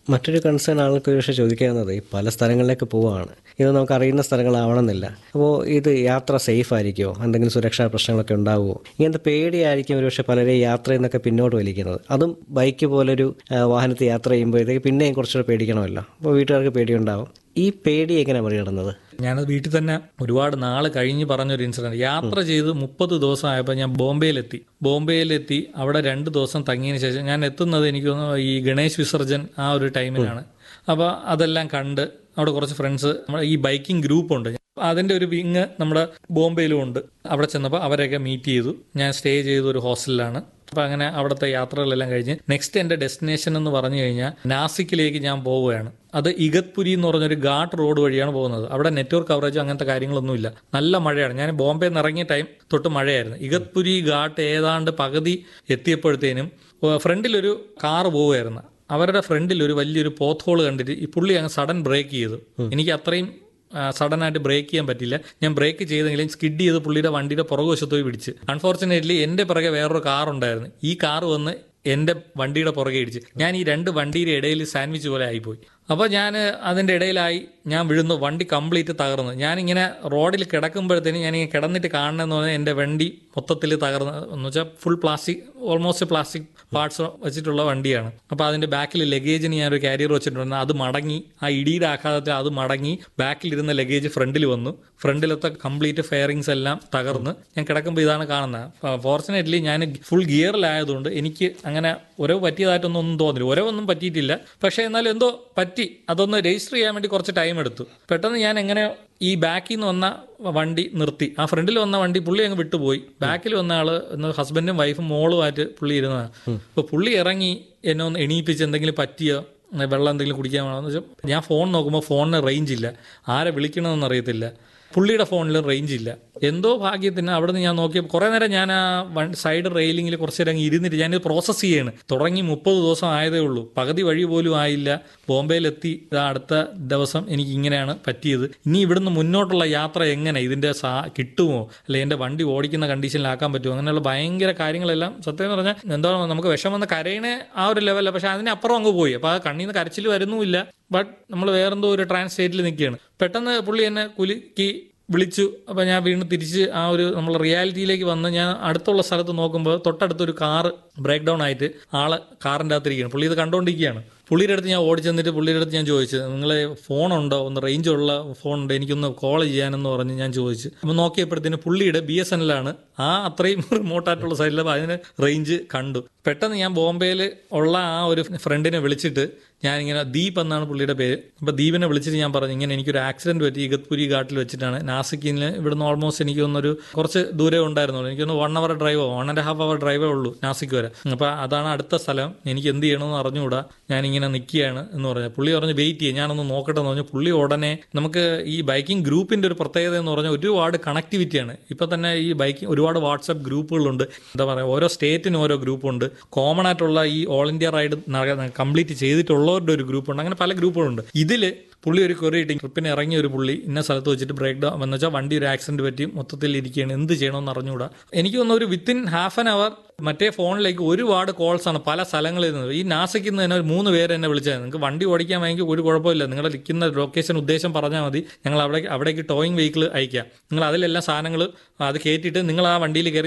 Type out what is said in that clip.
മറ്റൊരു കൺസേൺ ആൾക്ക് ഒരു പക്ഷേ ചോദിക്കാവുന്നത് ഈ പല സ്ഥലങ്ങളിലേക്ക് പോവുകയാണ് ഇത് നമുക്ക് അറിയുന്ന സ്ഥലങ്ങളാവണമെന്നില്ല അപ്പോൾ ഇത് യാത്ര സേഫ് ആയിരിക്കുമോ എന്തെങ്കിലും സുരക്ഷാ പ്രശ്നങ്ങളൊക്കെ ഉണ്ടാവുമോ ഇങ്ങനത്തെ പേടിയായിരിക്കും ഒരു പക്ഷേ പലരെയും യാത്രയിൽ നിന്നൊക്കെ പിന്നോട്ട് വലിക്കുന്നത് അതും ബൈക്ക് പോലൊരു ആ, വാഹനത്തിൽ യാത്ര ചെയ്യുമ്പോഴത്തേക്ക് പിന്നെയും കുറച്ചുകൂടെ പേടിക്കണമല്ലോ അപ്പോൾ വീട്ടുകാർക്ക് പേടിയുണ്ടാവും ഈ പേടി എങ്ങനെ മറികടന്നത് ഞാനത് വീട്ടിൽ തന്നെ ഒരുപാട് നാൾ കഴിഞ്ഞ് പറഞ്ഞൊരു ഇൻസിഡന്റ് യാത്ര ചെയ്ത് മുപ്പത് ദിവസം ആയപ്പോൾ ഞാൻ ബോംബെയിലെത്തി ബോംബെയിലെത്തി അവിടെ രണ്ട് ദിവസം തങ്ങിയതിന് ശേഷം ഞാൻ എത്തുന്നത് എനിക്ക് തോന്നുന്നു ഈ ഗണേശ് വിസർജൻ ആ ഒരു ടൈമിലാണ് അപ്പോൾ അതെല്ലാം കണ്ട് അവിടെ കുറച്ച് ഫ്രണ്ട്സ് നമ്മുടെ ഈ ബൈക്കിംഗ് ഗ്രൂപ്പ് ഉണ്ട് അതിന്റെ ഒരു വിങ് നമ്മുടെ ബോംബെയിലും ഉണ്ട് അവിടെ ചെന്നപ്പോൾ അവരെയൊക്കെ മീറ്റ് ചെയ്തു ഞാൻ സ്റ്റേ ചെയ്ത ഒരു ഹോസ്റ്റലിലാണ് അപ്പൊ അങ്ങനെ അവിടുത്തെ യാത്രകളെല്ലാം കഴിഞ്ഞ് നെക്സ്റ്റ് എന്റെ ഡെസ്റ്റിനേഷൻ എന്ന് പറഞ്ഞു കഴിഞ്ഞാൽ നാസിക്കിലേക്ക് ഞാൻ പോവുകയാണ് അത് ഇഗത്പുരി എന്ന് പറഞ്ഞൊരു ഘാട്ട് റോഡ് വഴിയാണ് പോകുന്നത് അവിടെ നെറ്റ്വർക്ക് കവറേജ് അങ്ങനത്തെ കാര്യങ്ങളൊന്നുമില്ല നല്ല മഴയാണ് ഞാൻ ബോംബെ നിന്ന് ഇറങ്ങിയ ടൈം തൊട്ട് മഴയായിരുന്നു ഇഗത്പുരി ഘാട്ട് ഏതാണ്ട് പകുതി എത്തിയപ്പോഴത്തേനും ഫ്രണ്ടിലൊരു കാറ് പോവുമായിരുന്നു അവരുടെ ഫ്രണ്ടിൽ ഒരു വലിയൊരു പോത്ത് ഹോൾ കണ്ടിട്ട് ഈ പുള്ളി അങ്ങ് സഡൻ ബ്രേക്ക് ചെയ്തു എനിക്ക് അത്രയും സഡൻ ആയിട്ട് ബ്രേക്ക് ചെയ്യാൻ പറ്റില്ല ഞാൻ ബ്രേക്ക് ചെയ്തെങ്കിലും സ്കിഡ് ചെയ്ത് പുള്ളിയുടെ വണ്ടിയുടെ പുറകുവശത്ത് പോയി പിടിച്ച് അൺഫോർച്ചുനേറ്റ്ലി എന്റെ പിറകെ വേറൊരു കാർ ഉണ്ടായിരുന്നു ഈ കാർ വന്ന് എന്റെ വണ്ടിയുടെ പുറകെ ഇടിച്ച് ഞാൻ ഈ രണ്ട് വണ്ടിയുടെ ഇടയിൽ സാൻഡ്വിച്ച് പോലെ ആയിപ്പോയി അപ്പോൾ ഞാൻ അതിന്റെ ഇടയിലായി ഞാൻ വീഴുന്നു വണ്ടി കംപ്ലീറ്റ് തകർന്നു ഞാനിങ്ങനെ റോഡിൽ കിടക്കുമ്പോഴത്തേനും ഞാനിങ്ങനെ കിടന്നിട്ട് കാണണമെന്ന് പറഞ്ഞാൽ എൻ്റെ വണ്ടി മൊത്തത്തിൽ തകർന്ന് എന്ന് വെച്ചാൽ full plastic almost plastic parts വെച്ചിട്ടുള്ള വണ്ടിയാണ് അപ്പോൾ അതിന്റെ ബാക്കിൽ ലഗേജിന് ഞാനൊരു കാരിയർ വെച്ചിട്ടുണ്ടായിരുന്നു അത് മടങ്ങി ആ ഇടിയുടെ ആഘാതത്തിൽ അത് മടങ്ങി ബാക്കിലിരുന്ന ലഗേജ് ഫ്രണ്ടിൽ വന്നു ഫ്രണ്ടിലത്തെ കംപ്ലീറ്റ് ഫെയറിങ്സ് എല്ലാം തകർന്ന് ഞാൻ കിടക്കുമ്പോൾ ഇതാണ് കാണുന്നത് ഫോർച്ചുനേറ്റ്ലി ഞാൻ ഫുൾ ഗിയറിലായതുകൊണ്ട് എനിക്ക് അങ്ങനെ ഉരവ് പറ്റിയതായിട്ടൊന്നും ഒന്നും തോന്നില്ല ഉരവൊന്നും പറ്റിയിട്ടില്ല പക്ഷേ എന്നാലും എന്തോ പറ്റി അതൊന്ന് രജിസ്റ്റർ ചെയ്യാൻ വേണ്ടി കുറച്ച് ടൈം എടുത്തു പെട്ടെന്ന് ഞാൻ എങ്ങനെ ഈ ബാക്കിൽ നിന്ന് വന്ന വണ്ടി നിർത്തി ആ ഫ്രണ്ടിൽ വന്ന വണ്ടി പുള്ളി അങ്ങ് വിട്ടുപോയി ബാക്കിൽ വന്ന ആള് എന്ന് ഹസ്ബൻഡും വൈഫും മോളുമായിട്ട് പുള്ളി ഇരുന്നതാണ് അപ്പൊ പുള്ളി ഇറങ്ങി എന്നെ ഒന്ന് എണീപ്പിച്ച് എന്തെങ്കിലും പറ്റിയോ വെള്ളം എന്തെങ്കിലും കുടിക്കാൻ വേണോ എന്ന് വെച്ചാൽ ഞാൻ ഫോൺ നോക്കുമ്പോൾ ഫോണിന് റേഞ്ച് ഇല്ല ആരെ വിളിക്കണമെന്ന് അറിയത്തില്ല പുള്ളിയുടെ ഫോണിലും റേഞ്ച് ഇല്ല എന്തോ ഭാഗ്യത്തിന് അവിടെ നിന്ന് ഞാൻ നോക്കിയപ്പോൾ കുറേ നേരം ഞാൻ ആ സൈഡ് റെയിലിങ്ങിൽ കുറച്ച് നേരം അങ്ങ് ഇരുന്നിട്ട് ഞാനിത് പ്രോസസ്സ് ചെയ്യാണ് തുടങ്ങി മുപ്പത് ദിവസം ആയതേ ഉള്ളൂ പകുതി വഴി പോലും ആയില്ല ബോംബെയിലെത്തി ഇതാ അടുത്ത ദിവസം എനിക്ക് ഇങ്ങനെയാണ് പറ്റിയത് ഇനി ഇവിടുന്ന് മുന്നോട്ടുള്ള യാത്ര എങ്ങനെ ഇതിന്റെ സാ കിട്ടുമോ അല്ലെ എന്റെ വണ്ടി ഓടിക്കുന്ന കണ്ടീഷനിലാക്കാൻ പറ്റുമോ അങ്ങനെയുള്ള ഭയങ്കര കാര്യങ്ങളെല്ലാം സത്യം പറഞ്ഞാൽ എന്താ നമുക്ക് വിഷം വന്ന് കരയണേ ആ ഒരു ലെവലല്ല പക്ഷെ അതിനപ്പുറം അങ്ങ് പോയി അപ്പൊ ആ കണ്ണിൽ നിന്ന് കരച്ചിൽ വരുന്നുമില്ല ബട്ട് നമ്മൾ വേറെന്തോ ഒരു ട്രാൻസ് സ്റ്റേറ്റിൽ നിൽക്കുകയാണ് പെട്ടെന്ന് പുള്ളി എന്നെ കുലുക്കി വിളിച്ചു അപ്പോൾ ഞാൻ വീണ്ടും തിരിച്ച് ആ ഒരു നമ്മൾ റിയാലിറ്റിയിലേക്ക് വന്ന് ഞാൻ അടുത്തുള്ള സ്ഥലത്ത് നോക്കുമ്പോൾ തൊട്ടടുത്തൊരു കാറ് ബ്രേക്ക് ഡൗൺ ആയിട്ട് ആള് കാറിൻ്റെ അകത്തിരിക്കുകയാണ് പുള്ളി ഇത് കണ്ടുകൊണ്ടിരിക്കുകയാണ് പുള്ളിയുടെ അടുത്ത് ഞാൻ ഓടിച്ചെന്നിട്ട് പുള്ളിയുടെ അടുത്ത് ഞാൻ ചോദിച്ചു നിങ്ങൾ ഫോണുണ്ടോ ഒന്ന് റേഞ്ച് ഉള്ള ഫോണുണ്ട് എനിക്കൊന്ന് കോൾ ചെയ്യാനെന്ന് പറഞ്ഞ് ഞാൻ ചോദിച്ചു അപ്പോൾ നോക്കിയപ്പോഴത്തേന് പുള്ളിയുടെ ബി എസ് എൻ എൽ ആണ് ആ അത്രയും റിമോട്ടായിട്ടുള്ള സൈഡിൽ അതിന് റേഞ്ച് കണ്ടു പെട്ടെന്ന് ഞാൻ ബോംബെയിൽ ഉള്ള ആ ഒരു ഫ്രണ്ടിനെ വിളിച്ചിട്ട് ഞാനിങ്ങനെ ദീപ് എന്നാണ് പുള്ളിയുടെ പേര് അപ്പോൾ ദീപിനെ വിളിച്ചിട്ട് ഞാൻ പറഞ്ഞു ഇങ്ങനെ എനിക്കൊരു ആക്സിഡന്റ് പറ്റി ഇഗത്പുരി ഘാട്ടിൽ വെച്ചിട്ടാണ് നാസിക്കിൽ ഇവിടുന്ന് ഓൾമോസ്റ്റ് എനിക്ക് തോന്നുന്നൊരു കുറച്ച് ദൂരെ ഉണ്ടായിരുന്നുള്ളൂ എനിക്കൊന്ന് വൺ അവർ ഡ്രൈവോ വൺ ആൻഡ് ഹാഫ് അവർ ഡ്രൈവേ ഉള്ളൂ നാസിക്ക് വരെ അപ്പോൾ അതാണ് അടുത്ത സ്ഥലം എനിക്ക് എന്ത് ചെയ്യണമെന്ന് അറിഞ്ഞുകൂടാ ഞാനിങ്ങനെ നിൽക്കുകയാണ് എന്ന് പറഞ്ഞു പുള്ളി പറഞ്ഞ് വെയിറ്റ് ചെയ്യും ഞാനൊന്ന് നോക്കട്ടെ എന്ന് പറഞ്ഞു പുള്ളി ഉടനെ നമുക്ക് ഈ ബൈക്കിംഗ് ഗ്രൂപ്പിന്റെ ഒരു പ്രത്യേകത എന്ന് പറഞ്ഞാൽ ഒരുപാട് കണക്ടിവിറ്റിയാണ് ഇപ്പൊ തന്നെ ഈ ബൈക്കിംഗ് ഒരുപാട് വാട്സ്ആപ്പ് ഗ്രൂപ്പുകളുണ്ട് എന്താ പറയുക ഓരോ സ്റ്റേറ്റിനും ഓരോ ഗ്രൂപ്പുണ്ട് കോമൺ ആയിട്ടുള്ള ഈ ഓൾ ഇന്ത്യ റൈഡ് കംപ്ലീറ്റ് ചെയ്തിട്ടുള്ളവരുടെ ഒരു ഗ്രൂപ്പുണ്ട് അങ്ങനെ പല ഗ്രൂപ്പുകളുണ്ട് ഇതില് പുള്ളി ഒരു കൊറി ഇട്ടി ട്രിപ്പിന് ഇറങ്ങിയ ഒരു പുള്ളി ഇന്ന സ്ഥലത്ത് വെച്ചിട്ട് ബ്രേക്ക് ഡൗൺ എന്ന് വെച്ചാൽ വണ്ടി ഒരു ആക്സിഡന്റ് പറ്റി മൊത്തത്തിൽ ഇരിക്കുകയാണ് എന്ത് ചെയ്യണമെന്ന് അറിഞ്ഞുകൂടാ എനിക്ക് തോന്നുന്നു ഒരു വിത്തിൻ ഹാഫ് ആൻ അവർ മറ്റേ ഫോണിലേക്ക് ഒരുപാട് കോൾസ് ആണ് പല സ്ഥലങ്ങളിൽ നിന്ന് ഈ നാസിക്കിൽ നിന്ന് തന്നെ ഒരു മൂന്ന് പേര് എന്നെ വിളിച്ചത് നിങ്ങൾക്ക് വണ്ടി ഓടിക്കാൻ ഭയങ്കര ഒരു കുഴപ്പമില്ല നിങ്ങൾ നിൽക്കുന്ന ലൊക്കേഷൻ ഉദ്ദേശം പറഞ്ഞാൽ മതി ഞങ്ങൾ അവിടെ അവിടേക്ക് ടോയിങ് വെഹിക്കിൾ അയക്കാം നിങ്ങൾ അതിലെല്ലാം സാധനങ്ങൾ അത് കയറ്റിയിട്ട് നിങ്ങൾ ആ വണ്ടിയിൽ കയറി